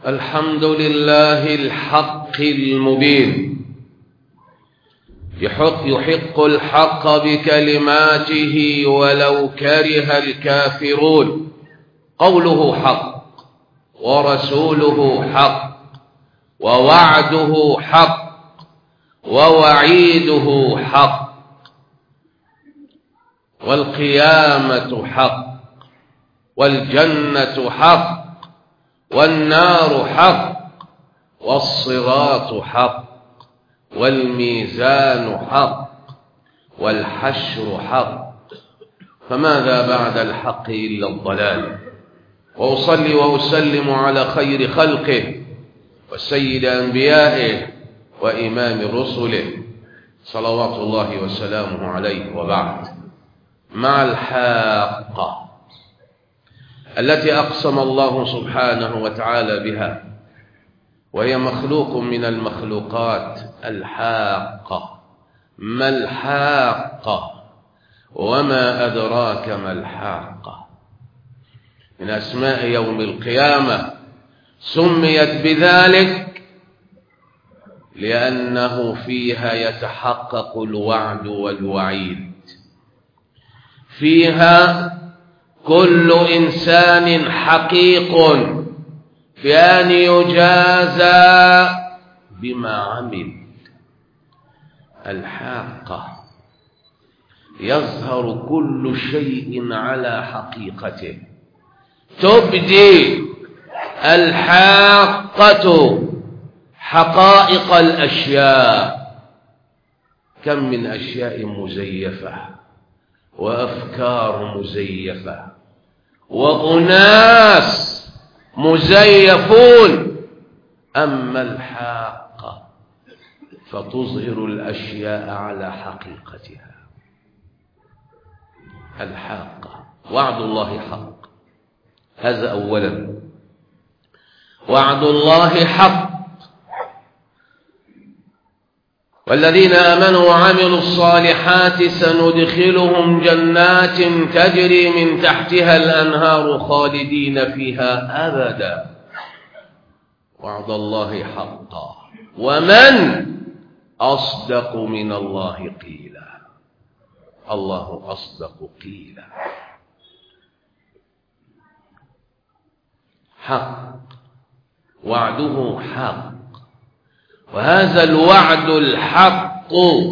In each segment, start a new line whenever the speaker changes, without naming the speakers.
الحمد لله الحق المبين يحق, يحق الحق بكلماته ولو كره الكافرون قوله حق ورسوله حق ووعده حق ووعيده حق والقيامة حق والجنة حق والنار حق والصراط حق والميزان حق والحشر حق فماذا بعد الحق إلا الضلال وأصلي وأسلم على خير خلقه وسيد أنبيائه وإمام رسله صلوات الله وسلامه عليه وبعد مع الحاقة التي أقسم الله سبحانه وتعالى بها وهي مخلوق من المخلوقات الحاقة ما الحاقة وما أدراك ما الحاقة من أسماء يوم القيامة سميت بذلك لأنه فيها يتحقق الوعد والوعيد فيها كل إنسان حقيق في أن يجازى بما عمل الحاقة يظهر كل شيء على حقيقته تبدي الحاقة حقائق الأشياء كم من أشياء مزيفة وأفكار مزيفة وأناس مزيفون أما الحاقة فتظهر الأشياء على حقيقتها الحاقة وعد الله حق هذا أولا وعد الله حق والذين آمنوا وعملوا الصالحات سندخلهم جنات تجري من تحتها الأنهار خالدين فيها أبدا وعد الله حقا ومن أصدق من الله قيلا الله أصدق قيلا حق وعده حق وهذا الوعد الحق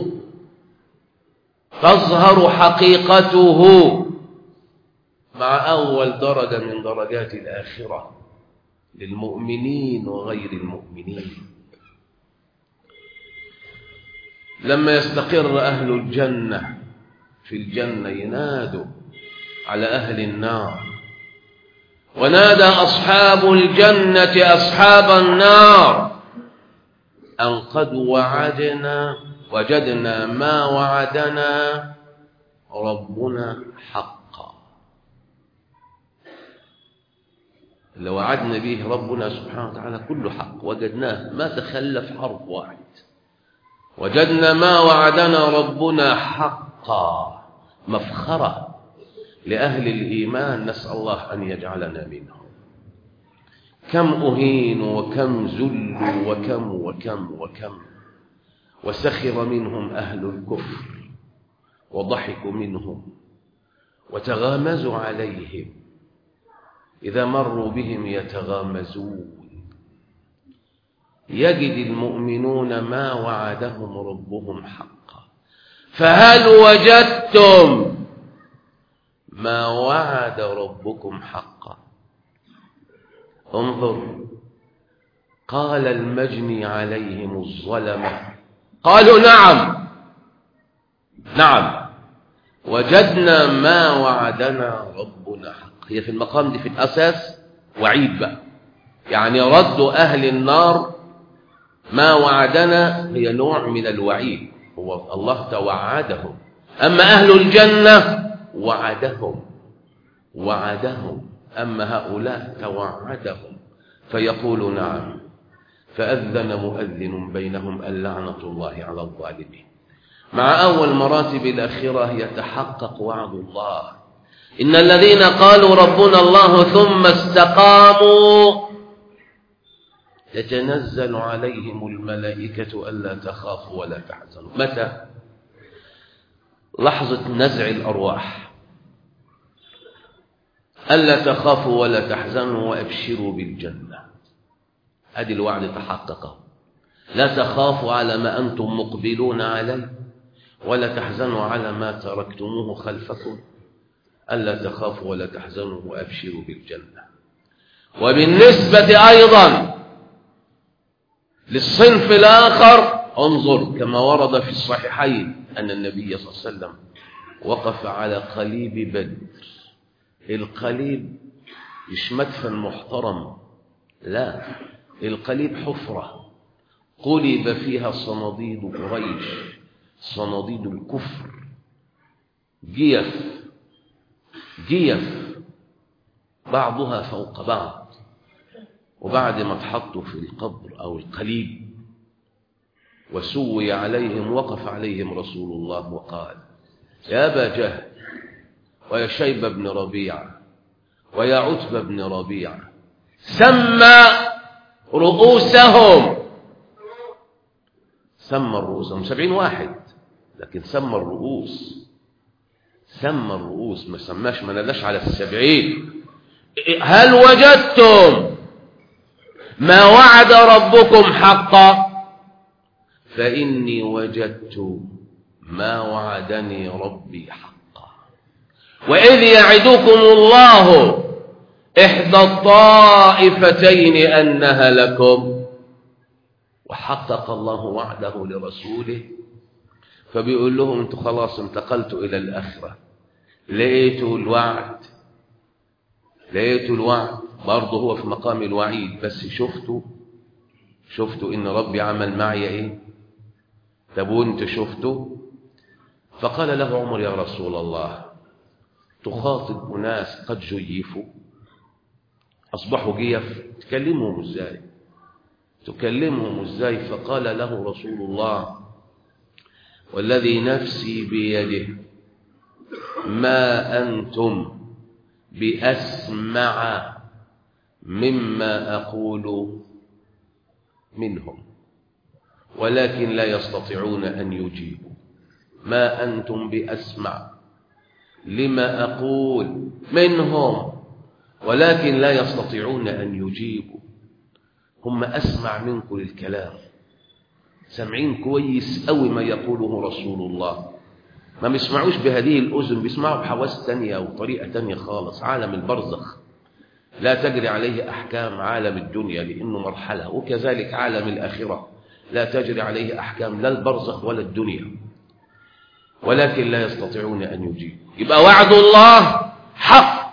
تظهر حقيقته مع أول درجة من درجات الآخرة للمؤمنين وغير المؤمنين لما يستقر أهل الجنة في الجنة ينادوا على أهل النار ونادى أصحاب الجنة أصحاب النار أن قد وعدنا وجدنا ما وعدنا ربنا حقا اللي وعدنا به ربنا سبحانه وتعالى كله حق وجدناه ما تخلف حرف واحد وجدنا ما وعدنا ربنا حقا مفخرة لأهل الإيمان نسأل الله أن يجعلنا منهم كم أهينوا وكم ذلوا وكم وكم وكم وسخر منهم أهل الكفر وضحكوا منهم وتغامزوا عليهم إذا مروا بهم يتغامزون يجد المؤمنون ما وعدهم ربهم حقا فهل وجدتم ما وعد ربكم حقا انظر قال المجني عليهم الظلمة قالوا نعم نعم وجدنا ما وعدنا ربنا حق هي في المقام دي في الأساس وعيد بقى يعني رد أهل النار ما وعدنا هي نوع من الوعيد هو الله توعدهم أما أهل الجنة وعدهم وعدهم أما هؤلاء توعدهم فيقول نعم فأذن مؤذن بينهم اللعنة الله على الظالمين مع أول مراتب الأخرة يتحقق وعد الله إن الذين قالوا ربنا الله ثم استقاموا تتنزل عليهم الملائكة ألا تخافوا ولا تحزنوا متى؟ لحظة نزع الأرواح ألا تخافوا ولا تحزنوا وأبشروا بالجنة هذه الوعد تحقق لا تخافوا على ما أنتم مقبلون عليه ولا تحزنوا على ما تركتموه خلفكم ألا تخافوا ولا تحزنوا وأبشروا بالجنة وبالنسبة أيضا للصنف الآخر انظر كما ورد في الصحيحين أن النبي صلى الله عليه وسلم وقف على قليب بدر القليب مش مدفن محترم لا القليب حفرة قلب فيها صناديد قريش صناديد الكفر جيف جيف بعضها فوق بعض وبعد ما اتحطوا في القبر أو القليب وسوي عليهم وقف عليهم رسول الله وقال يا أبا جهل ويا شيب بن ربيعة ويا عتبة بن ربيعة سمى رؤوسهم سمى الرؤوس سبعين واحد لكن سمى الرؤوس سمى الرؤوس ما سماش ما نداش على السبعين هل وجدتم ما وعد ربكم حقا فإني وجدت ما وعدني ربي حقا وإذ يعدكم الله إحدى الطائفتين أنها لكم وحقق الله وعده لرسوله فبيقول لهم انتوا خلاص انتقلتوا إلى الآخرة لقيتوا الوعد لقيتوا الوعد برضه هو في مقام الوعيد بس شفتوا شفتوا إن ربي عمل معي إيه طب وانت شفته فقال له عمر يا رسول الله تخاطب أناس قد جيفوا أصبحوا جيف تكلمهم إزاي تكلمهم إزاي فقال له رسول الله والذي نفسي بيده ما أنتم بأسمع مما أقول منهم ولكن لا يستطيعون أن يجيبوا ما أنتم بأسمع لما أقول منهم ولكن لا يستطيعون أن يجيبوا هم أسمع منكم الكلام سمعين كويس أوي ما يقوله رسول الله ما بيسمعوش بهذه الأذن بيسمعوا بحواس تانية وطريقة تانية خالص عالم البرزخ لا تجري عليه أحكام عالم الدنيا لأنه مرحلة وكذلك عالم الآخرة لا تجري عليه أحكام لا البرزخ ولا الدنيا ولكن لا يستطيعون أن يجيبوا يبقى وعد الله حق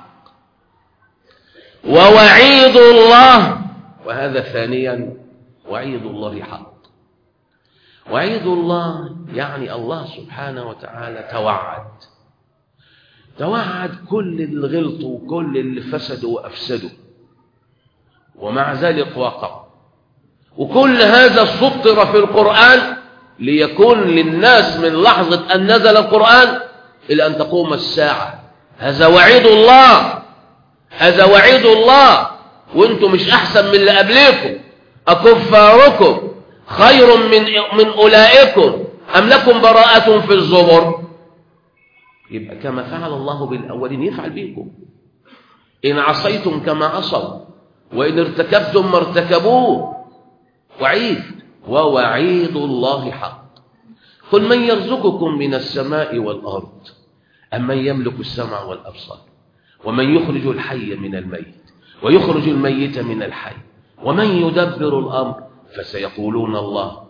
ووعيد الله وهذا ثانيا وعيد الله حق وعيد الله يعني الله سبحانه وتعالى توعد توعد كل اللي غلطوا وكل اللي فسدوا وأفسدوا ومع ذلك وقع وكل هذا سطر في القرآن ليكون للناس من لحظة أن نزل القرآن إلى أن تقوم الساعة هذا وعيد الله هذا وعيد الله وانتم مش أحسن من اللي قبلكم أكفاركم خير من من أولئكم أم لكم براءة في الزبر يبقى كما فعل الله بالأولين يفعل بكم إن عصيتم كما عصوا وإن ارتكبتم ما ارتكبوه وعيد ووعيد الله حق قل من يرزقكم من السماء والأرض أم من يملك السمع والأبصار ومن يخرج الحي من الميت ويخرج الميت من الحي ومن يدبر الأمر فسيقولون الله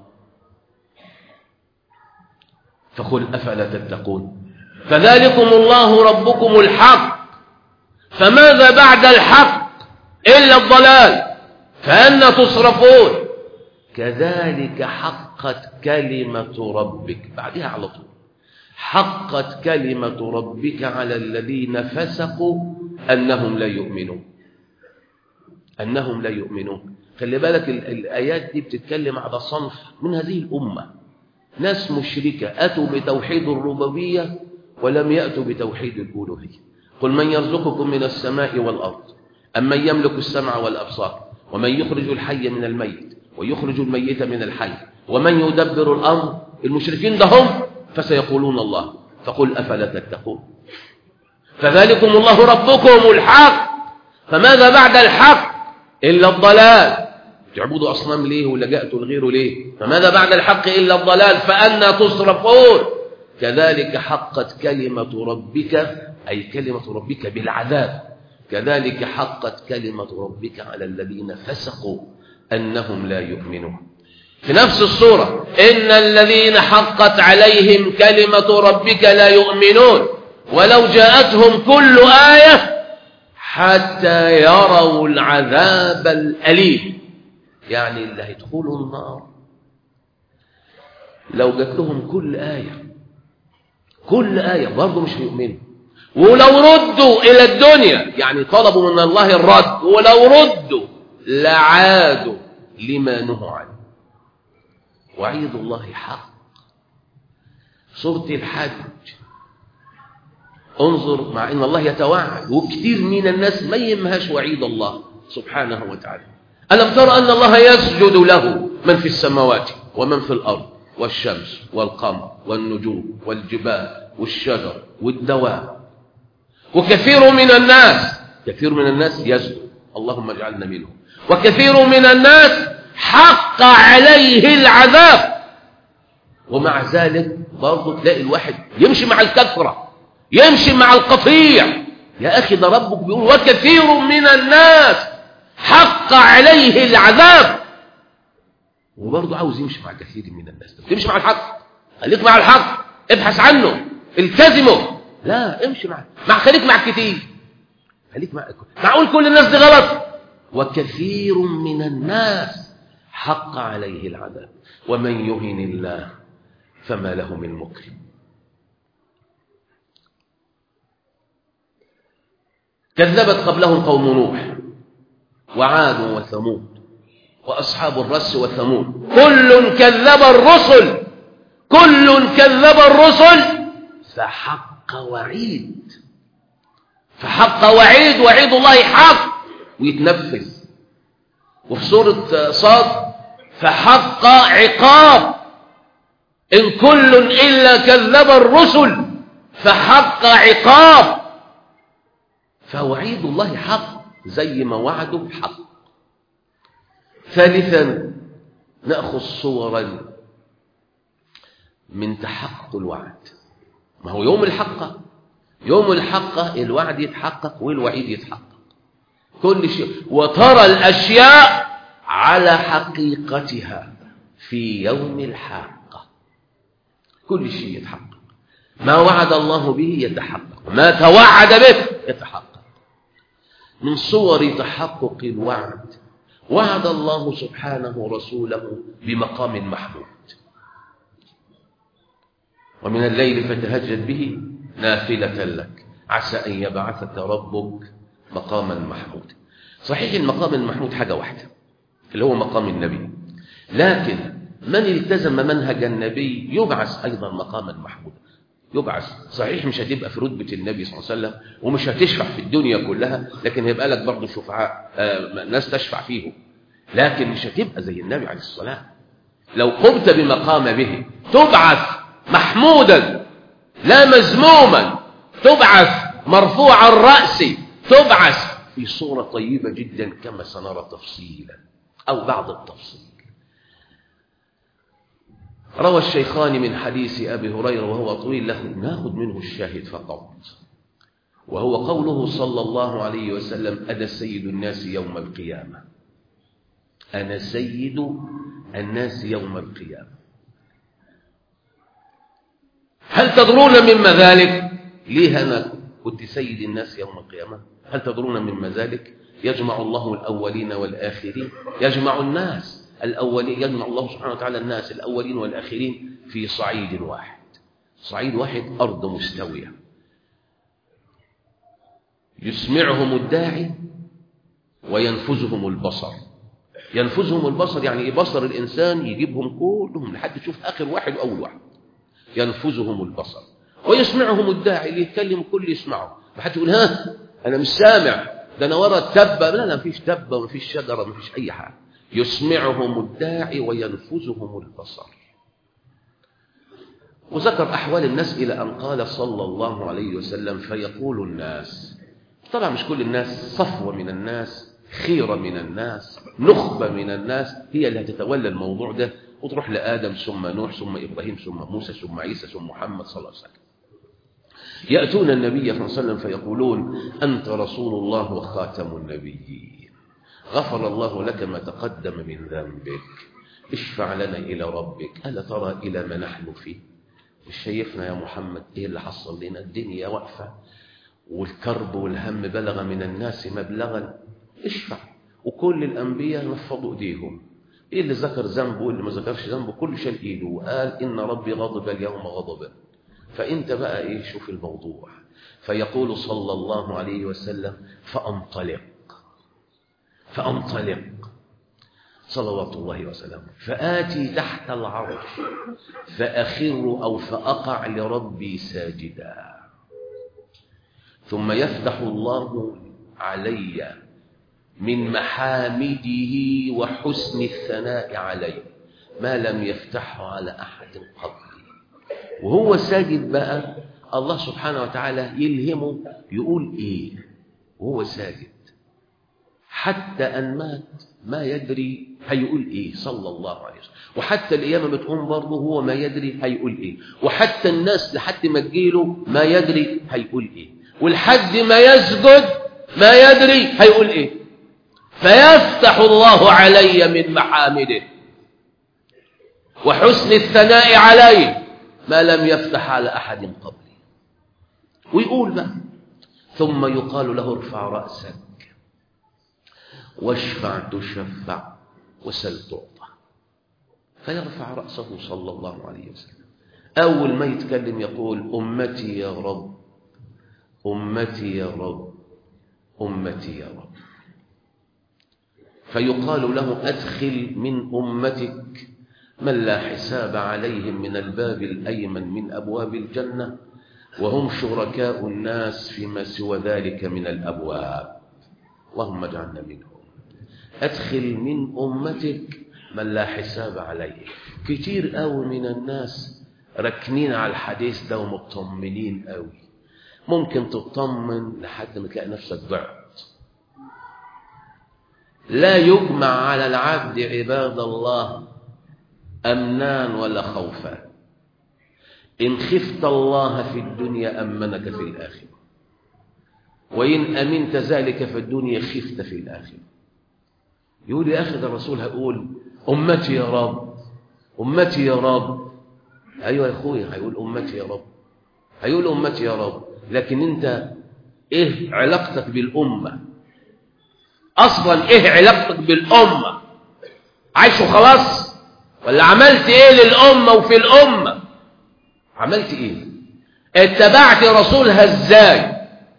فقل أفلا تتقون فذلكم الله ربكم الحق فماذا بعد الحق إلا الضلال فأنا تصرفون كذلك حقت كلمة ربك بعدها على طول حقت كلمة ربك على الذين فسقوا أنهم لا يؤمنون أنهم لا يؤمنون خلي بالك الآيات دي بتتكلم على صنف من هذه الأمة ناس مشركة أتوا بتوحيد الربوبية ولم يأتوا بتوحيد الألوهية قل من يرزقكم من السماء والأرض أم من يملك السمع والأبصار ومن يخرج الحي من الميت ويخرج الميت من الحي ومن يدبر الأمر المشركين ده هم فسيقولون الله فقل أفلا تتقون فذلكم الله ربكم الحق فماذا بعد الحق إلا الضلال تعبدوا أصنام ليه ولجأتوا لغيره ليه فماذا بعد الحق إلا الضلال فأنا تصرفون كذلك حقت كلمة ربك أي كلمة ربك بالعذاب كذلك حقت كلمة ربك على الذين فسقوا أنهم لا يؤمنون في نفس الصورة إن الذين حقت عليهم كلمة ربك لا يؤمنون ولو جاءتهم كل آية حتى يروا العذاب الأليم يعني اللي هيدخلوا النار لو جات لهم كل آية كل آية برضه مش هيؤمنوا ولو ردوا إلى الدنيا يعني طلبوا من الله الرد ولو ردوا لعادوا لما نهوا عنه وعيد الله حق سورة الحج انظر مع ان الله يتوعد وكثير من الناس ما يمهاش وعيد الله سبحانه وتعالى ألم تر أن الله يسجد له من في السماوات ومن في الأرض والشمس والقمر والنجوم والجبال والشجر والدواب وكثير من الناس كثير من الناس يسجد اللهم اجعلنا منهم وكثير من الناس حق عليه العذاب ومع ذلك برضه تلاقي الواحد يمشي مع الكثرة يمشي مع القطيع يا أخي ده ربك بيقول وكثير من الناس حق عليه العذاب وبرضه عاوز يمشي مع كثير من الناس تمشي مع الحق خليك مع الحق ابحث عنه التزمه لا امشي مع مع خليك مع كتير خليك مع معقول كل الناس دي غلط وكثير من الناس حق عليه العذاب ومن يهن الله فما له من مكرم كذبت قبلهم قوم نوح وعاد وثمود وأصحاب الرس وثمود كل كذب الرسل كل كذب الرسل فحق وعيد فحق وعيد وعيد الله حق ويتنفذ وفي سورة صاد فحق عقاب إن كل إلا كذب الرسل فحق عقاب فوعيد الله حق زي ما وعده حق ثالثا نأخذ صورا من تحقق الوعد ما هو يوم الحقة يوم الحقة الوعد يتحقق والوعيد يتحقق كل شيء وترى الأشياء على حقيقتها في يوم الحاقة كل شيء يتحقق ما وعد الله به يتحقق ما توعد به يتحقق من صور تحقق الوعد وعد الله سبحانه رسوله بمقام محمود ومن الليل فتهجد به نافلة لك عسى أن يبعثك ربك مقاما محمودا صحيح المقام المحمود حاجة واحدة اللي هو مقام النبي لكن من التزم منهج النبي يبعث أيضا مقاما محمودا يبعث صحيح مش هتبقى في رتبة النبي صلى الله عليه وسلم ومش هتشفع في الدنيا كلها لكن هيبقى لك برضه شفعاء آه ناس تشفع فيهم لكن مش هتبقى زي النبي عليه الصلاة لو قمت بمقام به تبعث محمودا لا مزموما تبعث مرفوع الرأس تبعث في صورة طيبة جدا كما سنرى تفصيلا أو بعض التفصيل روى الشيخان من حديث أبي هريرة وهو طويل له ناخذ منه الشاهد فقط وهو قوله صلى الله عليه وسلم أنا سيد الناس يوم القيامة أنا سيد الناس يوم القيامة هل تدرون مما ذلك ليه أنا كنت سيد الناس يوم القيامة هل تدرون مما ذلك يجمع الله الأولين والآخرين يجمع الناس الأولين يجمع الله سبحانه وتعالى الناس الأولين والآخرين في صعيد واحد صعيد واحد أرض مستوية يسمعهم الداعي وينفذهم البصر ينفذهم البصر يعني بصر الإنسان يجيبهم كلهم لحد يشوف آخر واحد وأول واحد ينفذهم البصر ويسمعهم الداعي اللي يتكلم كل يسمعه ما حد يقول ها أنا مش سامع ده انا ورا التبه لا لا مفيش تبه ومفيش شجره ومفيش اي حاجه يسمعهم الداعي وينفذهم البصر وذكر احوال الناس الى ان قال صلى الله عليه وسلم فيقول الناس طبعا مش كل الناس صفوه من الناس خيره من الناس نخبه من الناس هي اللي هتتولى الموضوع ده وتروح لادم ثم نوح ثم ابراهيم ثم موسى ثم عيسى ثم محمد صلى الله عليه وسلم يأتون النبي صلى الله عليه وسلم فيقولون أنت رسول الله وخاتم النبيين غفر الله لك ما تقدم من ذنبك اشفع لنا إلى ربك ألا ترى إلى ما نحن فيه مش شايفنا يا محمد إيه اللي حصل لنا الدنيا واقفة والكرب والهم بلغ من الناس مبلغا اشفع وكل الأنبياء نفضوا إيديهم إيه اللي ذكر ذنبه واللي ما ذكرش ذنبه كل شال إيده وقال إن ربي غضب اليوم غضبا فأنت بقى إيه شوف الموضوع فيقول صلى الله عليه وسلم فأنطلق فأنطلق صلوات الله وسلامه فآتي تحت العرش فأخر أو فأقع لربي ساجدا ثم يفتح الله علي من محامده وحسن الثناء عليه ما لم يفتحه على أحد قبلي وهو ساجد بقى الله سبحانه وتعالى يلهمه يقول ايه وهو ساجد حتى ان مات ما يدري هيقول ايه صلى الله عليه وسلم وحتى القيامه بتقوم برضه هو ما يدري هيقول ايه وحتى الناس لحد ما تجيله ما يدري هيقول ايه ولحد ما يسجد ما يدري هيقول ايه فيفتح الله علي من محامده وحسن الثناء عليه ما لم يفتح على أحد قبلي ويقول بقى ثم يقال له ارفع رأسك واشفع تشفع وسل تعطى فيرفع رأسه صلى الله عليه وسلم أول ما يتكلم يقول أمتي يا رب أمتي يا رب أمتي يا رب فيقال له أدخل من أمتك من لا حساب عليهم من الباب الأيمن من أبواب الجنة وهم شركاء الناس فيما سوى ذلك من الأبواب اللهم اجعلنا منهم أدخل من أمتك من لا حساب عليه كتير قوي من الناس ركنين على الحديث ده ومطمنين قوي ممكن تطمن لحد ما تلاقي نفسك ضعت لا يجمع على العبد عباد الله أمنان ولا خوفا إن خفت الله في الدنيا أمنك في الآخرة وإن أمنت ذلك في الدنيا خفت في الآخرة يقول يا أخي ده الرسول هيقول أمتي يا رب أمتي يا رب أيوة يا أخويا هيقول أمتي يا رب هيقول أمتي يا رب لكن أنت إيه علاقتك بالأمة أصلا إيه علاقتك بالأمة عايش وخلاص ولا عملت إيه للأمة وفي الأمة عملت إيه اتبعت رسولها إزاي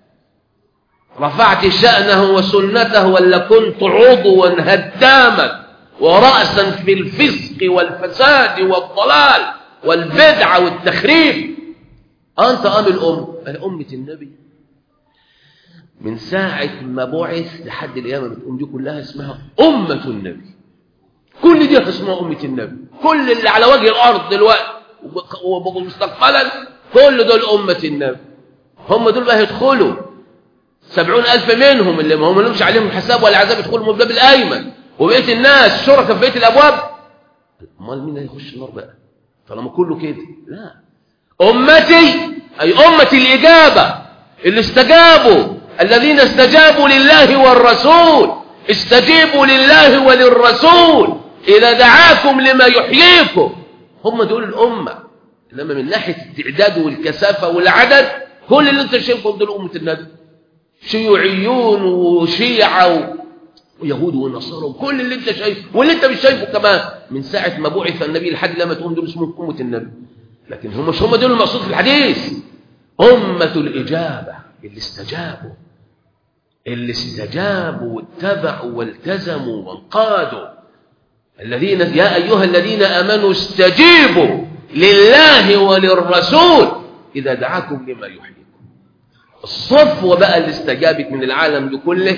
رفعت شأنه وسنته ولا كنت عضوا هداما ورأسا في الفسق والفساد والضلال والبدعة والتخريب أنت أم الأم أنا أمة النبي من ساعة ما بعث لحد القيامة بتقوم دي كلها اسمها أمة النبي كل دي اسمها أمة النبي كل اللي على وجه الأرض دلوقتي ومستقبلا كل دول أمة النبي هم دول بقى هيدخلوا سبعون ألف منهم اللي ما هم لهمش عليهم حساب ولا عذاب يدخلوا من الباب الأيمن وبقية الناس شركاء في بقية الأبواب أمال مين هيخش النار بقى طالما كله كده لا أمتي أي أمة الإجابة اللي استجابوا الذين استجابوا لله والرسول استجيبوا لله وللرسول إذا دعاكم لما يحييكم هم دول الأمة إنما من ناحية التعداد والكثافة والعدد كل اللي انت شايفهم دول أمة النبي شيوعيون وشيعة ويهود ونصارى وكل اللي انت شايفه واللي انت مش شايفه كمان من ساعة ما بعث النبي لحد لما تقوم دول اسمهم أمة النبي لكن هم مش هم دول المقصود في الحديث أمة الإجابة اللي استجابوا اللي استجابوا واتبعوا والتزموا وانقادوا الذين يا أيها الذين أمنوا استجيبوا لله وللرسول إذا دعاكم لما يحييكم الصفوة بقى اللي استجابت من العالم ده كله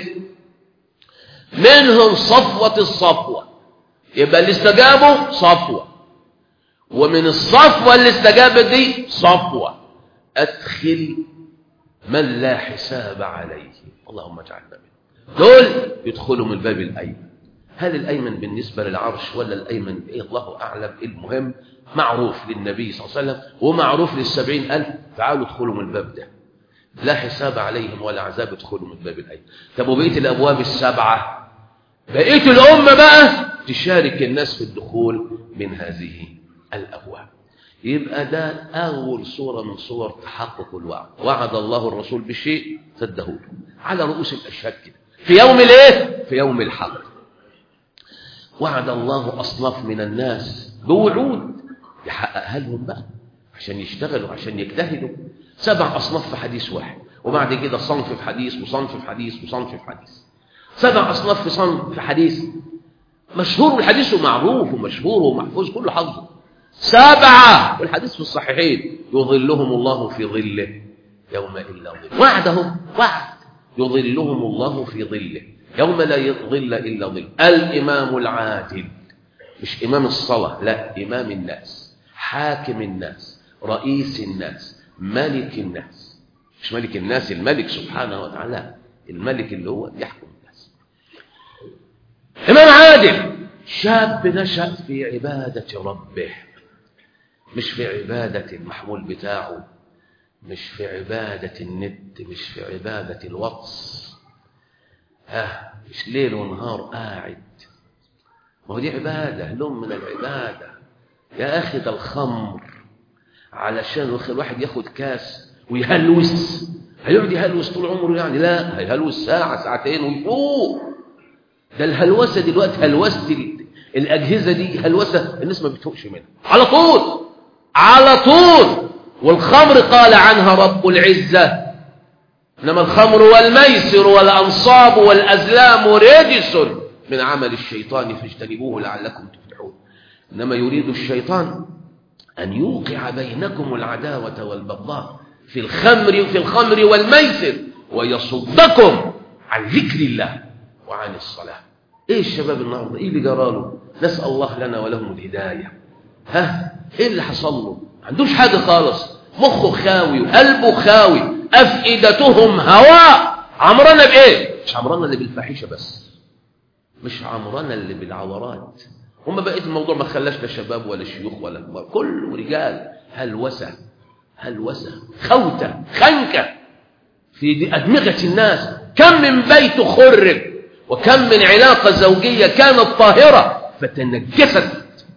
منهم صفوة الصفوة يبقى اللي استجابوا صفوة ومن الصفوة اللي استجابت دي صفوة أدخل من لا حساب عليه اللهم اجعلنا منه دول يدخلوا من الباب الأيمن هل الأيمن بالنسبة للعرش ولا الأيمن إيه الله أعلم المهم معروف للنبي صلى الله عليه وسلم ومعروف للسبعين ألف تعالوا ادخلوا من الباب ده لا حساب عليهم ولا عذاب ادخلوا من الباب الأيمن طب وبقية الأبواب السبعة بقية الأمة بقى تشارك الناس في الدخول من هذه الأبواب يبقى ده أول صورة من صور تحقق الوعد وعد الله الرسول بشيء صدقوه على رؤوس الأشهاد كده في يوم الايه في يوم الحق وعد الله أصناف من الناس بوعود يحققها لهم بقى عشان يشتغلوا عشان يجتهدوا سبع أصناف في حديث واحد وبعد كده صنف في حديث وصنف في حديث وصنف في حديث سبع أصناف في صنف في حديث مشهور الحديث ومعروف ومشهور ومحفوظ كله حظه سبعة والحديث في الصحيحين يظلهم الله في ظله يوم إلا ظل وعدهم وعد يظلهم الله في ظله يوم لا يظل إلا ظل الإمام العادل مش إمام الصلاة لا إمام الناس حاكم الناس رئيس الناس ملك الناس مش ملك الناس الملك سبحانه وتعالى الملك اللي هو يحكم الناس إمام عادل شاب نشأ في عبادة ربه مش في عبادة المحمول بتاعه مش في عبادة النت مش في عبادة الوطس ها مش ليل ونهار قاعد ما هو دي عبادة لون من العبادة يا أخي ده الخمر علشان الواحد ياخد كاس ويهلوس هيقعد يهلوس طول عمره يعني لا هيهلوس ساعة ساعتين ويفوق ده الهلوسة دلوقتي هلوسة الأجهزة دي هلوسة الناس ما بتفوقش منها على طول على طول والخمر قال عنها رب العزة إنما الخمر والميسر والأنصاب والأزلام رجس من عمل الشيطان فاجتنبوه لعلكم تفلحون إنما يريد الشيطان أن يوقع بينكم العداوة والبغضاء في الخمر في الخمر والميسر ويصدكم عن ذكر الله وعن الصلاة إيه الشباب النهارده إيه اللي جراله نسأل الله لنا ولهم الهداية ها إيه اللي حصل له ما عندوش حاجة خالص مخه خاوي وقلبه خاوي أفئدتهم هواء عمرنا بإيه مش عمرنا اللي بالفاحشة بس مش عمرنا اللي بالعورات هم بقيت الموضوع ما خلاش لا شباب ولا شيوخ ولا كبار كله رجال هلوسة هلوسة خوتة خنكة في أدمغة الناس كم من بيت خرب وكم من علاقة زوجية كانت طاهرة فتنجست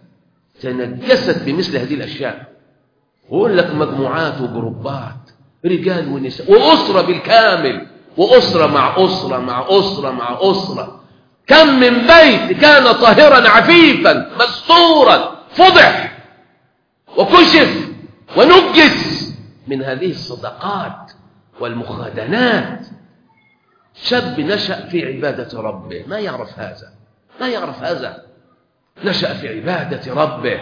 تنجست بمثل هذه الأشياء ويقول لك مجموعات وجروبات رجال ونساء وأسرة بالكامل وأسرة مع أسرة مع أسرة مع أسرة كم من بيت كان طاهرا عفيفا مستورا فضح وكشف ونجس من هذه الصدقات والمخادنات شاب نشأ في عبادة ربه ما يعرف هذا ما يعرف هذا نشأ في عبادة ربه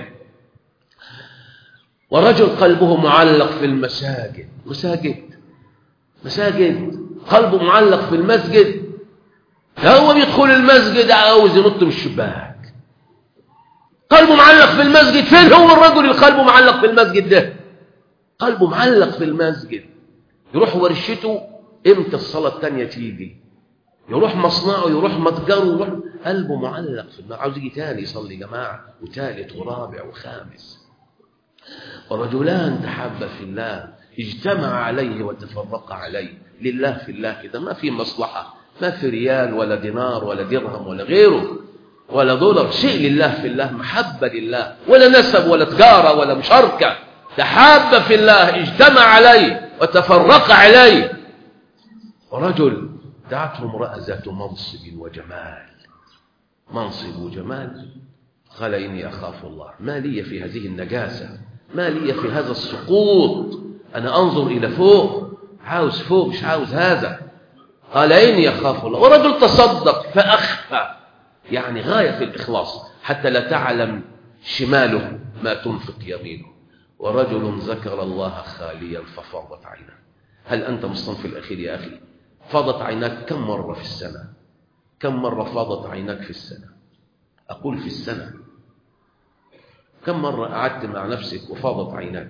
ورجل قلبه معلق في المساجد مساجد مساجد قلبه معلق في المسجد هو بيدخل المسجد عاوز ينط من الشباك قلبه معلق في المسجد فين هو الرجل اللي قلبه معلق في المسجد ده قلبه معلق في المسجد يروح ورشته امتى الصلاة التانية تيجي يروح مصنعه يروح متجره يروح قلبه معلق في الماء عاوز يجي تاني يصلي جماعة وثالث ورابع وخامس ورجلان تحابا في الله اجتمع عليه وتفرق عليه لله في الله كده ما في مصلحة ما في ريال ولا دينار ولا درهم ولا غيره ولا دولار شيء لله في الله محبة لله ولا نسب ولا تجارة ولا مشاركة تحاب في الله اجتمع عليه وتفرق عليه ورجل دعته امرأة ذات منصب وجمال منصب وجمال قال إني أخاف الله ما لي في هذه النجاسة ما لي في هذا السقوط أنا أنظر إلى فوق عاوز فوق مش عاوز هذا قال إني أخاف الله ورجل تصدق فأخفى يعني غاية في الإخلاص حتى لا تعلم شماله ما تنفق يمينه ورجل ذكر الله خاليا ففاضت عينه هل أنت من الصنف الأخير يا أخي فاضت عيناك كم مرة في السنة كم مرة فاضت عيناك في السنة أقول في السنة كم مرة قعدت مع نفسك وفاضت عيناك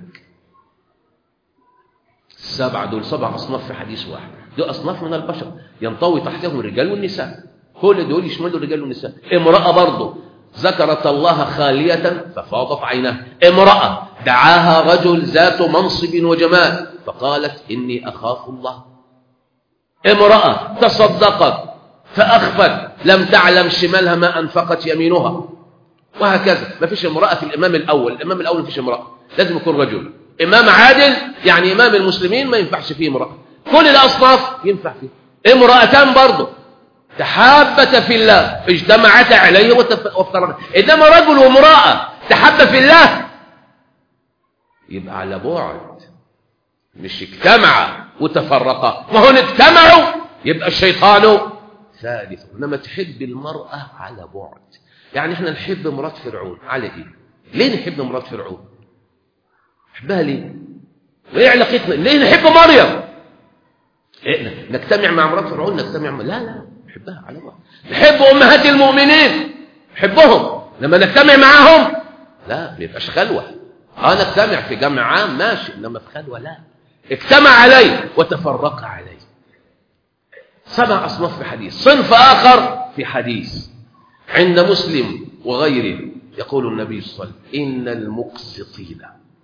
السبعة دول سبع أصناف في حديث واحد دول أصناف من البشر ينطوي تحتهم الرجال والنساء كل دول يشملوا الرجال والنساء امرأة برضه ذكرت الله خالية ففاضت عينها امرأة دعاها رجل ذات منصب وجمال فقالت إني أخاف الله امرأة تصدقت فأخفت لم تعلم شمالها ما أنفقت يمينها وهكذا ما فيش امرأة في الإمام الأول الإمام الأول ما فيش امرأة لازم يكون رجل إمام عادل يعني إمام المسلمين ما ينفعش فيه امرأة كل الأصناف ينفع فيه امرأتان برضه تحابة في الله اجتمعتا عليه وافترقا إنما رجل وامرأة تحب في الله يبقى على بعد مش اجتمع وتفرقا ما هو اجتمعوا يبقى الشيطان ثالث انما تحب المرأة على بعد يعني احنا نحب مرات فرعون على ايه ليه نحب مرات فرعون نحبها ليه وايه علاقتنا ليه نحب مريم إيه؟ نجتمع مع مرات فرعون نجتمع مع... لا لا نحبها على بعض نحب امهات المؤمنين نحبهم لما نجتمع معاهم لا ما يبقاش خلوه اه نجتمع في جمع عام ماشي انما في خلوه لا اجتمع عليه وتفرق عليه سبع اصناف في حديث صنف اخر في حديث عند مسلم وغيره يقول النبي صلى الله عليه وسلم ان المقسطين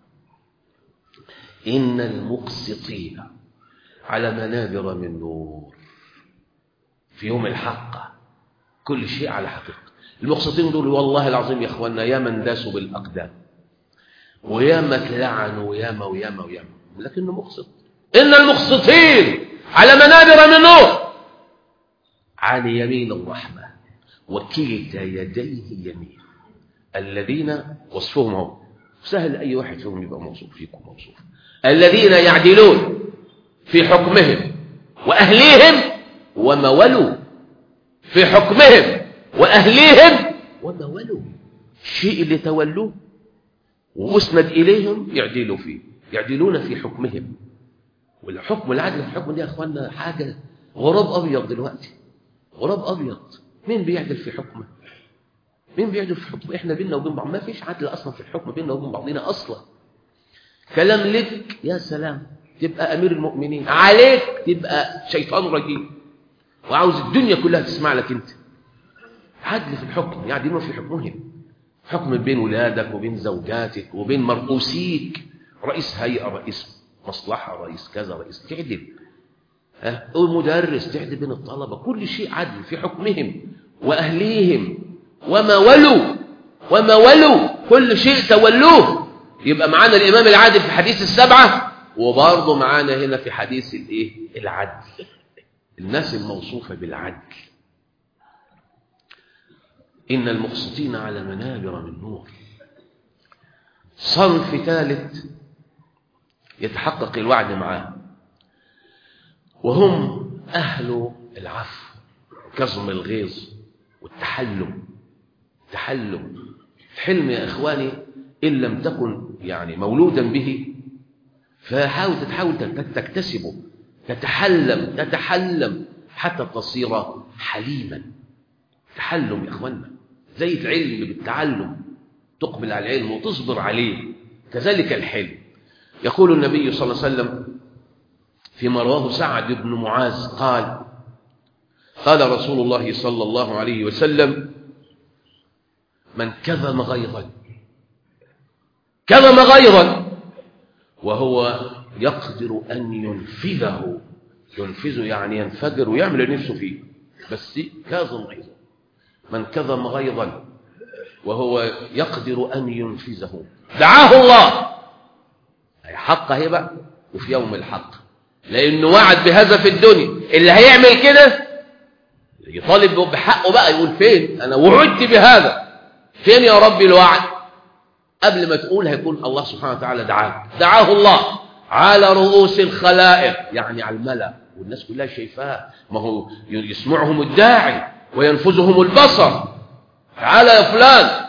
ان المقسطين على منابر من نور في يوم الحق كل شيء على حقيقة المقسطين دول والله العظيم يا اخوانا يا من داسوا بالاقدام ويا ما تلعنوا وياما وياما وياما لكنه مقسط ان المقسطين على منابر من نور عن يمين الرحمه وكلتا يديه يمين الذين وصفهم هم سهل اي واحد فيهم يبقى موصوف فيكم موصوف الذين يعدلون في حكمهم واهليهم وما ولوا في حكمهم واهليهم وما ولوا الشيء اللي تولوه ومسند اليهم يعدلوا فيه يعدلون في حكمهم والحكم العدل في الحكم دي يا اخوانا حاجه غراب ابيض دلوقتي غراب ابيض مين بيعدل في حكمه مين بيعدل في حكمه احنا بيننا وبين بعض ما فيش عدل اصلا في الحكم بيننا وبين بعضنا اصلا كلام لك يا سلام تبقى امير المؤمنين عليك تبقى شيطان رجيم وعاوز الدنيا كلها تسمع لك انت عدل في الحكم يعدلون في حكمهم حكم بين ولادك وبين زوجاتك وبين مرؤوسيك رئيس هيئة رئيس مصلحة رئيس كذا رئيس تعدل ها ومدرس تعدل بين الطلبة كل شيء عدل في حكمهم وأهليهم وما ولوا وما ولوا كل شيء تولوه يبقى معانا الإمام العادل في حديث السبعة وبرضه معانا هنا في حديث الايه العدل الناس الموصوفة بالعدل إن المقسطين على منابر من نور صنف ثالث يتحقق الوعد معاه وهم أهل العفو كظم الغيظ والتحلم تحلم الحلم يا إخواني إن لم تكن يعني مولودا به فحاول تحاول تكتسبه تتحلم تتحلم حتى تصير حليما تحلم يا اخوانا زي العلم بالتعلم تقبل على العلم وتصبر عليه كذلك الحلم يقول النبي صلى الله عليه وسلم فيما رواه سعد بن معاذ قال قال رسول الله صلى الله عليه وسلم من كظم غيظا كظم غيظا وهو يقدر أن ينفذه ينفذه يعني ينفجر ويعمل اللي نفسه فيه بس كاظم غيظا من كظم غيظا وهو يقدر أن ينفذه دعاه الله أي حق هبة وفي يوم الحق لأنه وعد بهذا في الدنيا اللي هيعمل كده يطالب بحقه بقى يقول فين أنا وعدت بهذا فين يا ربي الوعد قبل ما تقول هيكون الله سبحانه وتعالى دعاه دعاه الله على رؤوس الخلائق يعني على الملأ والناس كلها شايفاه ما هو يسمعهم الداعي وينفذهم البصر تعالى يا فلان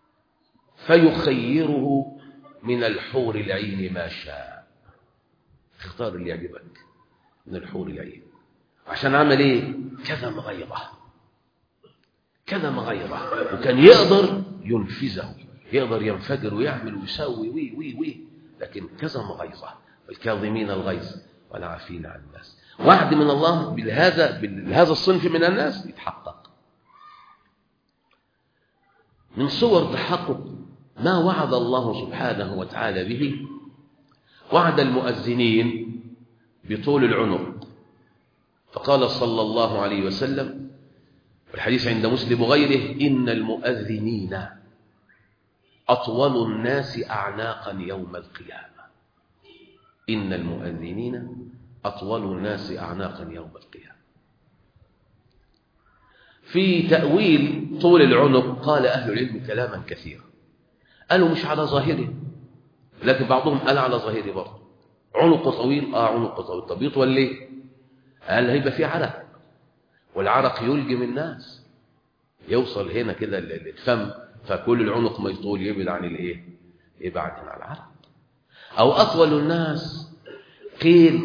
فيخيره من الحور العين ما شاء اختار اللي يعجبك من الحور العين عشان عمل ايه كذا مغيره كذا مغيره وكان يقدر ينفذه يقدر ينفجر ويعمل ويسوي وي وي وي لكن كذا مغيظة الكاظمين الغيظ والعافين عن الناس وعد من الله بهذا بهذا الصنف من الناس يتحقق من صور تحقق ما وعد الله سبحانه وتعالى به وعد المؤذنين بطول العنق فقال صلى الله عليه وسلم والحديث عند مسلم وغيره إن المؤذنين أطول الناس أعناقا يوم القيامة إن المؤذنين أطول الناس أعناقا يوم القيامة في تأويل طول العنق قال أهل العلم كلاما كثيرا قالوا مش على ظاهره لكن بعضهم قال على ظاهره برضه عنق طويل اه عنق طويل طب يطول ليه قال هيبقى في عرق والعرق يلجم الناس يوصل هنا كده للفم فكل العنق ما يطول يبعد عن الايه يبعد عن العرق او اطول الناس قيل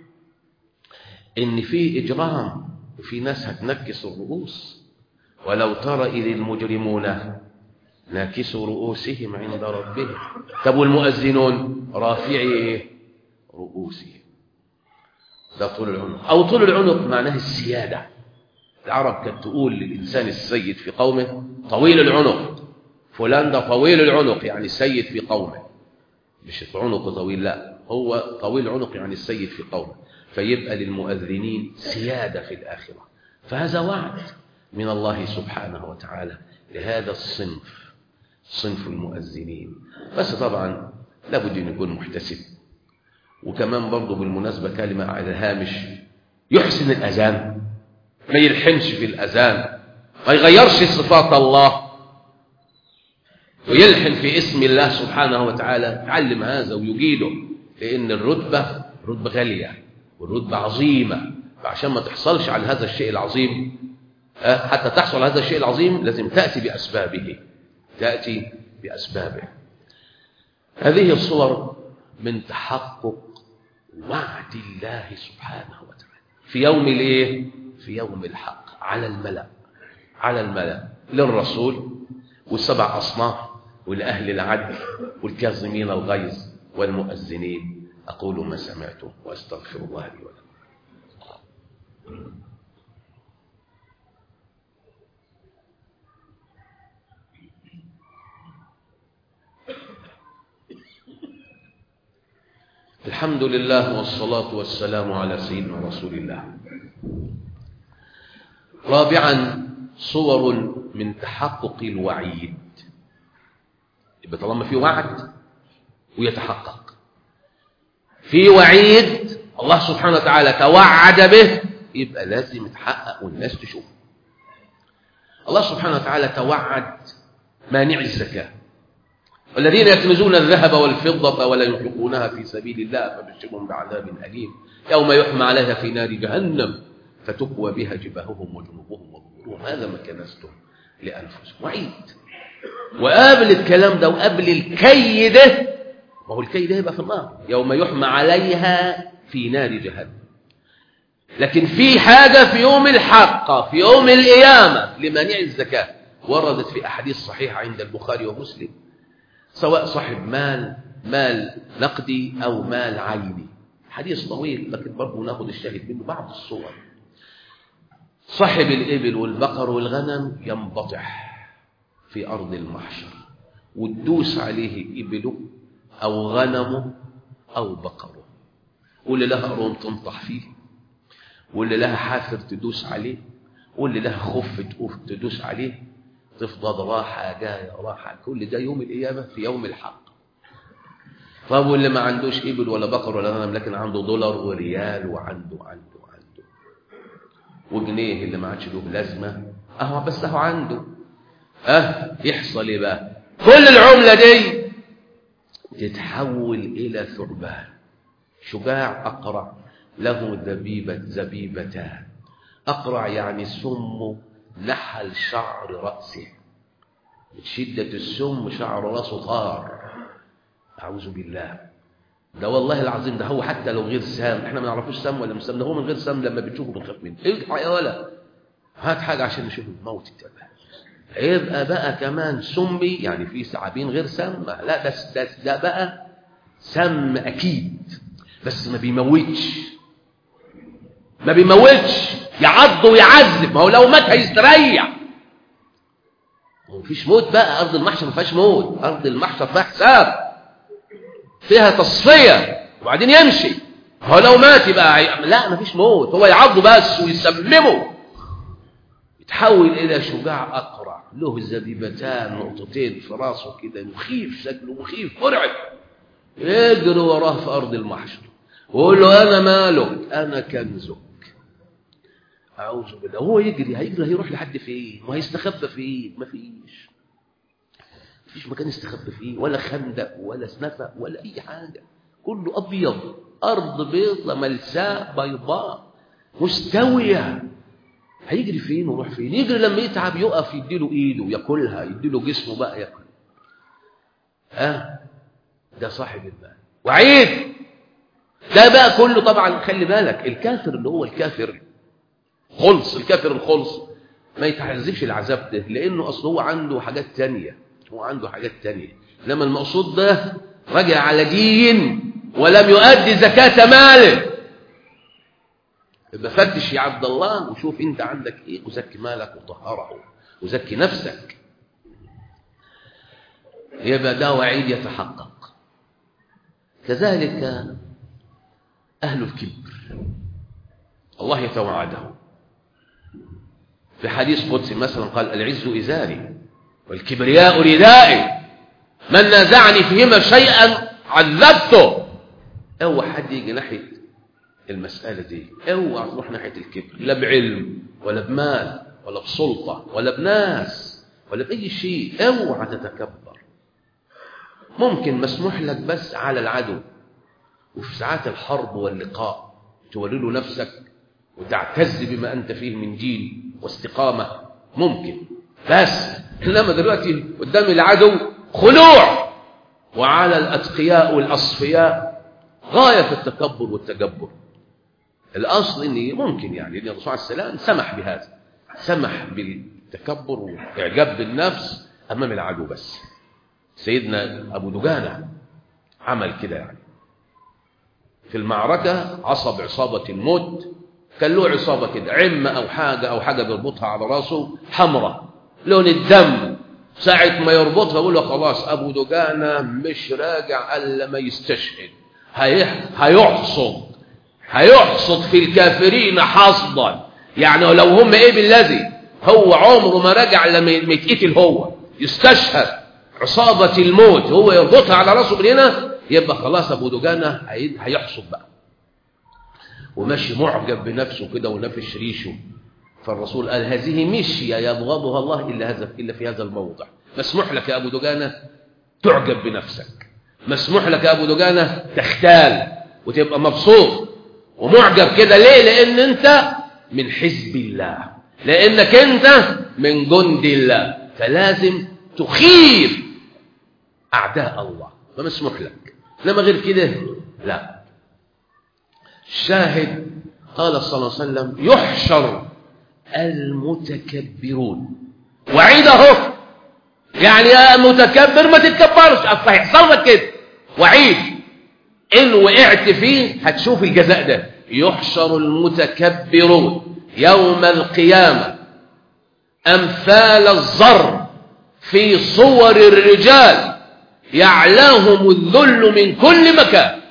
ان في اجرام وفي ناس هتنكس الرؤوس ولو ترى اذ المجرمون ناكسوا رؤوسهم عند ربهم طب والمؤذنون رافعي رؤوسهم ده طول العنق او طول العنق معناه السياده العرب كانت تقول للانسان السيد في قومه طويل العنق فلان ده طويل العنق يعني السيد في قومه مش عنق طويل لا هو طويل العنق يعني السيد في قومه فيبقى للمؤذنين سيادة في الآخرة فهذا وعد من الله سبحانه وتعالى لهذا الصنف صنف المؤذنين بس طبعا لابد أن يكون محتسب وكمان برضه بالمناسبة كلمة على الهامش يحسن الأذان ما يلحنش في الأذان ما يغيرش صفات الله ويلحن في اسم الله سبحانه وتعالى تعلم هذا ويجيده لأن الرتبة رتبة غالية والرتبة عظيمة فعشان ما تحصلش على هذا الشيء العظيم حتى تحصل على هذا الشيء العظيم لازم تأتي بأسبابه تأتي بأسبابه هذه الصور من تحقق وعد الله سبحانه وتعالى في يوم الايه في يوم الحق على الملأ على الملأ للرسول والسبع أصناف ولأهل العدل والكاظمين الغيظ والمؤذنين أقول ما سمعته وأستغفر الله لي ولكم الحمد لله والصلاة والسلام على سيدنا رسول الله رابعا صور من تحقق الوعيد يبقى طالما في وعد ويتحقق في وعيد الله سبحانه وتعالى توعد به يبقى لازم يتحقق والناس تشوف الله سبحانه وتعالى توعد مانع الزكاة والذين يكنزون الذهب والفضة ولا ينفقونها في سبيل الله فبشرهم بعذاب أليم يوم يحمى عليها في نار جهنم فتكوى بها جباههم وجنوبهم وظهورهم هذا ما كنزتم لأنفسهم وعيد وقابل الكلام ده وقابل الكي ده ما هو الكي ده يبقى في النار يوم يحمى عليها في نار جهنم لكن في حاجة في يوم الحق في يوم القيامة لمانع الزكاة وردت في أحاديث صحيحة عند البخاري ومسلم سواء صاحب مال مال نقدي أو مال عيني حديث طويل لكن برضه ناخد الشاهد منه بعض الصور صاحب الإبل والبقر والغنم ينبطح في أرض المحشر وتدوس عليه إبله أو غنمه أو بقره واللي لها قرون تنطح فيه واللي لها حافر تدوس عليه واللي لها خف تدوس عليه تفضل راحة جاية راحة كل ده يوم القيامة في يوم الحق طب واللي ما عندوش إبل ولا بقر ولا غنم لكن عنده دولار وريال وعنده عنده عنده وجنيه اللي ما عادش له لازمة أهو بس أهو عنده أه يحصل إيه بقى كل العملة دي تتحول إلى ثعبان شجاع أقرع له ذبيبة زبيبتان أقرع يعني سم نحل شعر رأسه من شدة السم شعر رأسه طار أعوذ بالله ده والله العظيم ده هو حتى لو غير سام احنا ما نعرفوش سام ولا مش سام ده هو من غير سام لما بنشوفه بنخاف منه ايه يا ولا هات حاجه عشان نشوف الموت التبع يبقى بقى كمان سمي يعني في ثعابين غير سامه لا ده ده, ده بقى سم اكيد بس ما بيموتش ما بيموتش يعض ويعذب ما هو لو مات هيستريح مفيش موت بقى ارض المحشر ما فيهاش موت ارض المحشر فيها حساب فيها تصفيه وبعدين يمشي هو لو مات يبقى عي... لا مفيش موت هو يعضه بس ويسممه يتحول الى شجاع اقرع له زبيبتان نقطتين في راسه كده مخيف شكله مخيف مرعب يجري وراه في ارض المحشر ويقول له انا مالك انا كنزك اعوذ بالله هو يجري هيجري هيروح لحد فين وهيستخبى فين مفيش مفيش مكان يستخبى فيه ولا خندق ولا سنفق ولا اي حاجه كله ابيض ارض بيضة ملساء بيضاء مستويه هيجري فين ويروح فين يجري لما يتعب يقف يديله ايده ياكلها يديله جسمه بقى ياكل اه ده صاحب المال وعيد ده بقى كله طبعا خلي بالك الكافر اللي هو الكافر خلص الكافر الخلص ما يتعذبش العذاب ده لانه اصل هو عنده حاجات تانية هو عنده حاجات تانية لما المقصود ده رجع على دين ولم يؤدي زكاة ماله يبقى فتش يا عبد الله وشوف انت عندك ايه وزكي مالك وطهره وزكي نفسك يبقى ده وعيد يتحقق كذلك أهل الكبر الله يتوعده في حديث قدسي مثلا قال العز إزاري والكبرياء ردائي من نازعني فيهما شيئا عذبته اوعى حد يجي ناحيه المساله دي اوعى تروح ناحيه الكبر لا بعلم ولا بمال ولا بسلطه ولا بناس ولا باي شيء اوعى تتكبر ممكن مسموح لك بس على العدو وفي ساعات الحرب واللقاء تولي له نفسك وتعتز بما انت فيه من دين واستقامه ممكن بس انما دلوقتي قدام العدو خلوع وعلى الاتقياء والاصفياء غايه في التكبر والتجبر الاصل ان ممكن يعني ان الرسول عليه السلام سمح بهذا سمح بالتكبر واعجاب بالنفس امام العدو بس سيدنا ابو دجانه عمل كده يعني في المعركه عصب عصابه الموت كان له عصابه كده عمه او حاجه او حاجه بيربطها على راسه حمراء لون الدم ساعة ما يربطها يقول له خلاص أبو دجانة مش راجع إلا ما يستشهد هيحصد هيحصد في الكافرين حصدا يعني لو هم إيه بالذي هو عمره ما رجع لما يتقتل هو يستشهد عصابة الموت هو يربطها على راسه من هنا يبقى خلاص أبو دجانة هيحصد بقى وماشي معجب بنفسه كده ونفش ريشه فالرسول قال هذه مشية يبغضها الله إلا, هذا إلا في هذا الموضع مسموح لك يا أبو دجانة تعجب بنفسك مسموح لك يا أبو دجانة تختال وتبقى مبسوط ومعجب كده ليه لأن أنت من حزب الله لأنك أنت من جند الله فلازم تخير أعداء الله فمسموح لك إنما غير كده لا الشاهد قال صلى الله عليه وسلم يحشر المتكبرون وعيد اهو يعني يا متكبر ما تتكبرش اصل هيحصل لك كده وعيد ان وقعت فيه هتشوف الجزاء ده يحشر المتكبرون يوم القيامه امثال الزر في صور الرجال يعلاهم الذل من كل مكان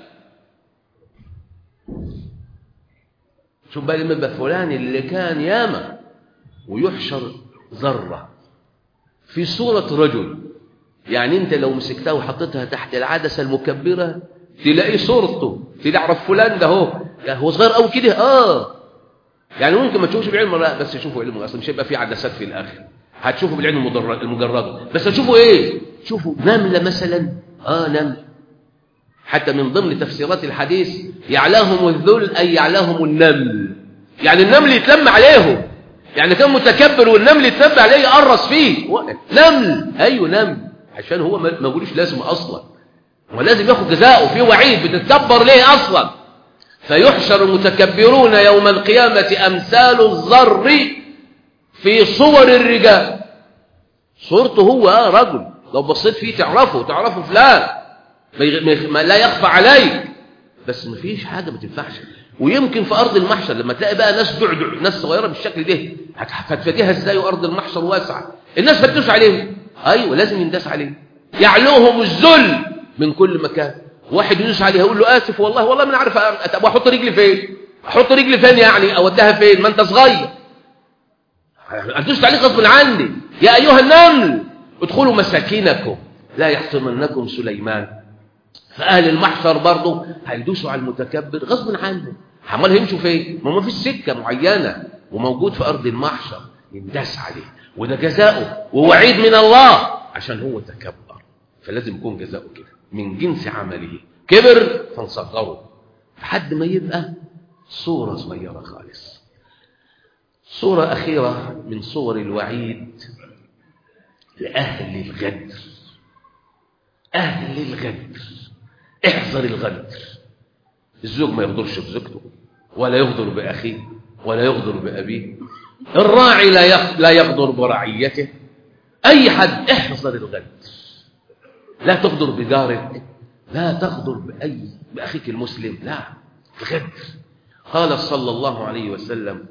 شوف بقى لما يبقى فلان اللي كان ياما ويحشر ذرة في صورة رجل يعني انت لو مسكتها وحطيتها تحت العدسة المكبرة تلاقي صورته تعرف فلان ده هو يعني هو صغير قوي كده اه يعني ممكن ما تشوفش بعلم لا بس تشوفه علم اصلا مش هيبقى في عدسات في الاخر هتشوفه بالعلم المجرد بس هتشوفه ايه تشوفه نملة مثلا اه نملة حتى من ضمن تفسيرات الحديث يعلاهم الذل أي يعلاهم النمل يعني النمل يتلم عليهم يعني كان متكبر والنمل يتلم عليه يقرص فيه نمل أيوه نمل عشان هو ما بيقولوش لازم أصلا ولازم ياخد جزاؤه في وعيد بتتكبر ليه أصلا فيحشر المتكبرون يوم القيامة أمثال الذر في صور الرجال صورته هو رجل لو بصيت فيه تعرفه تعرفه فلان ما لا يخفى عليك بس ما فيش حاجة ما تنفعش ويمكن في أرض المحشر لما تلاقي بقى ناس دعدع ناس صغيرة بالشكل ده هتفاديها ازاي وأرض المحشر واسعة الناس فتوش عليهم أيوة لازم ينداس عليهم يعلوهم الذل من كل مكان واحد يدوس عليه يقول له آسف والله والله ما عارف طب احط رجلي فين احط رجلي فين يعني اوديها فين ما انت صغير هتدوس عليك غصب عني يا ايها النمل ادخلوا مساكنكم لا يحطمنكم سليمان فاهل المحشر برضه هيدوسوا على المتكبر غصب عنه عمال يمشوا فين ما ما فيش سكه معينه وموجود في ارض المحشر ينداس عليه وده جزاؤه ووعيد من الله عشان هو تكبر فلازم يكون جزاؤه كده من جنس عمله كبر فنصغره لحد ما يبقى صورة صغيرة خالص صورة أخيرة من صور الوعيد لأهل الغدر أهل الغدر احذر الغدر الزوج ما يغدرش بزوجته ولا يغدر بأخيه ولا يغدر بأبيه الراعي لا لا يغدر برعيته أي حد احذر الغدر لا تغدر بجارك لا تغدر بأي بأخيك المسلم لا الغدر قال صلى الله عليه وسلم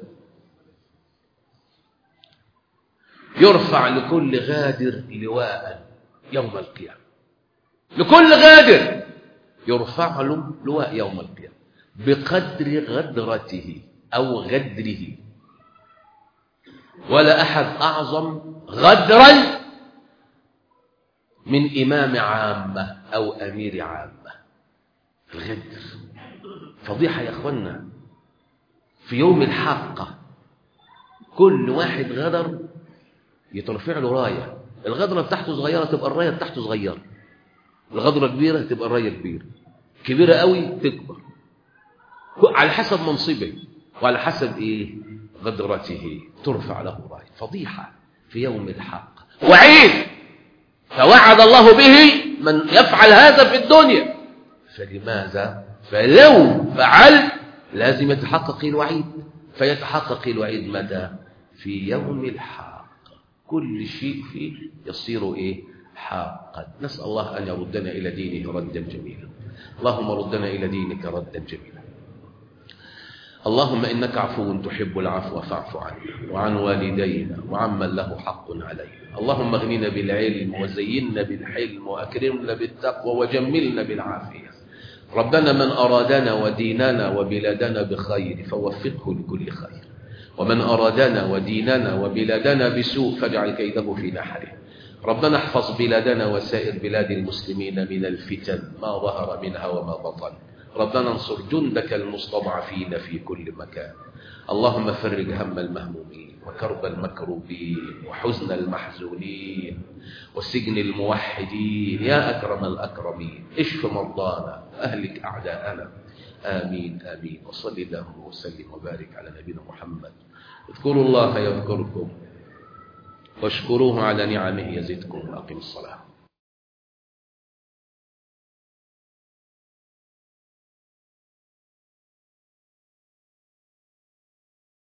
يرفع لكل غادر لواء يوم القيامة لكل غادر يرفع له لواء يوم القيامة بقدر غدرته أو غدره ولا أحد أعظم غدرا من إمام عامة أو أمير عامة الغدر فضيحة يا أخوانا في يوم الحقة كل واحد غدر يترفع له راية الغدرة بتاعته صغيرة تبقى الراية بتاعته صغيرة الغدرة كبيرة تبقى الراية كبيرة كبيرة قوي تكبر على حسب منصبه وعلى حسب ايه غدرته ترفع له راية فضيحة في يوم الحق وعيد فوعد الله به من يفعل هذا في الدنيا فلماذا فلو فعل لازم يتحقق الوعيد فيتحقق الوعيد متى في يوم الحق كل شيء فيه يصير ايه حقا نسأل الله أن يردنا إلى دينه ردا جميلا اللهم ردنا إلى دينك ردا جميلا اللهم إنك عفو تحب العفو فاعف عنا وعن والدينا وعمن له حق علينا اللهم اغننا بالعلم وزينا بالحلم وأكرمنا بالتقوى وجملنا بالعافية ربنا من أرادنا وديننا وبلادنا بخير فوفقه لكل خير ومن أرادنا وديننا وبلادنا بسوء فاجعل كيده في نحره ربنا احفظ بلادنا وسائر بلاد المسلمين من الفتن ما ظهر منها وما بطن ربنا انصر جندك المستضعفين في كل مكان اللهم فرج هم المهمومين وكرب المكروبين وحزن المحزونين وسجن الموحدين يا أكرم الأكرمين اشف مرضانا وأهلك أعداءنا آمين آمين وصل اللهم وسلم وبارك على نبينا محمد اذكروا الله يذكركم واشكروه على نعمه يزدكم وأقم الصلاة